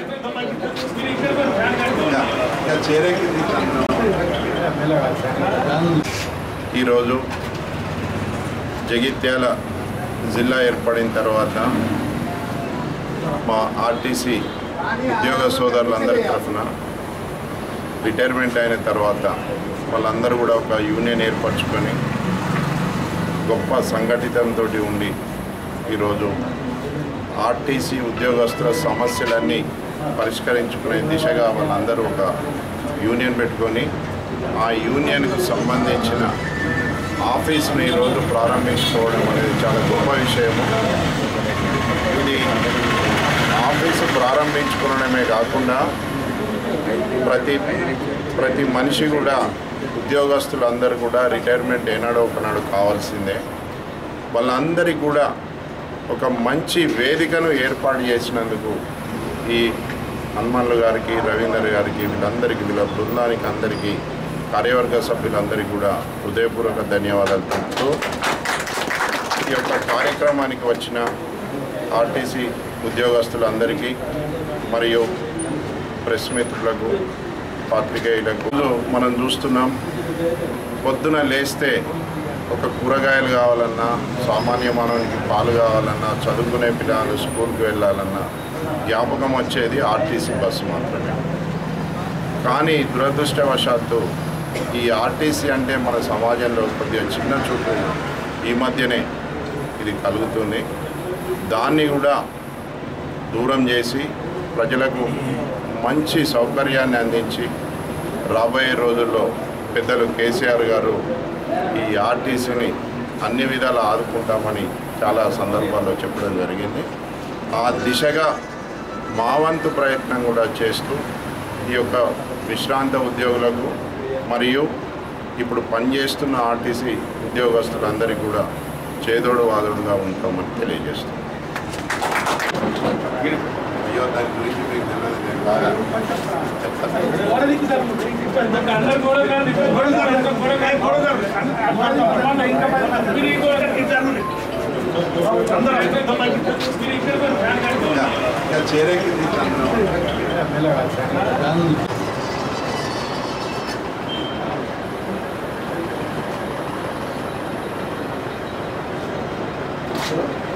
ఈరోజు జగిత్యాల జిల్లా ఏర్పడిన తర్వాత మా ఆర్టీసీ ఉద్యోగ సోదరులందరి తరఫున రిటైర్మెంట్ అయిన తర్వాత వాళ్ళందరూ కూడా ఒక యూనియన్ ఏర్పరచుకొని గొప్ప సంఘటితంతో ఉండి ఈరోజు ఆర్టీసీ ఉద్యోగస్తుల సమస్యలన్నీ పరిష్కరించుకునే దిశగా వాళ్ళందరూ ఒక యూనియన్ పెట్టుకొని ఆ యూనియన్కు సంబంధించిన ఆఫీస్ని ఈరోజు ప్రారంభించుకోవడం అనేది చాలా గొప్ప విషయము ఇది ఆఫీసు ప్రారంభించుకోవడమే కాకుండా ప్రతి ప్రతి మనిషి కూడా ఉద్యోగస్తులందరూ కూడా రిటైర్మెంట్ ఏనాడో ఒకనాడు కావాల్సిందే వాళ్ళందరికీ కూడా ఒక మంచి వేదికను ఏర్పాటు చేసినందుకు ఈ హనుమన్లు గారికి రవీందర్ గారికి వీళ్ళందరికీ వీళ్ళ బృందానికి అందరికీ కార్యవర్గ సభ్యులందరికీ కూడా హృదయపూర్వక ధన్యవాదాలు తెలుపుతూ ఈ యొక్క కార్యక్రమానికి వచ్చిన ఆర్టీసీ ఉద్యోగస్తులందరికీ మరియు ప్రెస్ మిత్రులకు పాత్రికేయులకు మనం చూస్తున్నాం పొద్దున లేస్తే ఒక కూరగాయలు కావాలన్నా సామాన్య మానవునికి పాలు కావాలన్నా చదువుకునే పిల్లలు స్కూల్కి వెళ్ళాలన్నా జ్ఞాపకం వచ్చేది ఆర్టీసీ బస్సు మాత్రమే కానీ దురదృష్టవశాత్తు ఈ ఆర్టీసీ అంటే మన సమాజంలో కొద్దిగా చిన్న చూపు ఈ మధ్యనే ఇది కలుగుతుంది దాన్ని కూడా దూరం చేసి ప్రజలకు మంచి సౌకర్యాన్ని అందించి రాబోయే రోజుల్లో పెద్దలు కేసీఆర్ గారు ఈ ఆర్టీసీని అన్ని విధాలా ఆదుకుంటామని చాలా సందర్భాల్లో చెప్పడం జరిగింది ఆ దిశగా మా వంతు ప్రయత్నం కూడా చేస్తూ ఈ యొక్క విశ్రాంత ఉద్యోగులకు మరియు ఇప్పుడు పనిచేస్తున్న ఆర్టీసీ ఉద్యోగస్తులందరికీ కూడా చేదోడు వాదోడుగా ఉంటామని తెలియజేస్తాం అయ్యో దాని గురించి మీకు తెలియదు నేను బాగా చెప్తాను ఇంకా ఇంకా చేరేకి Thank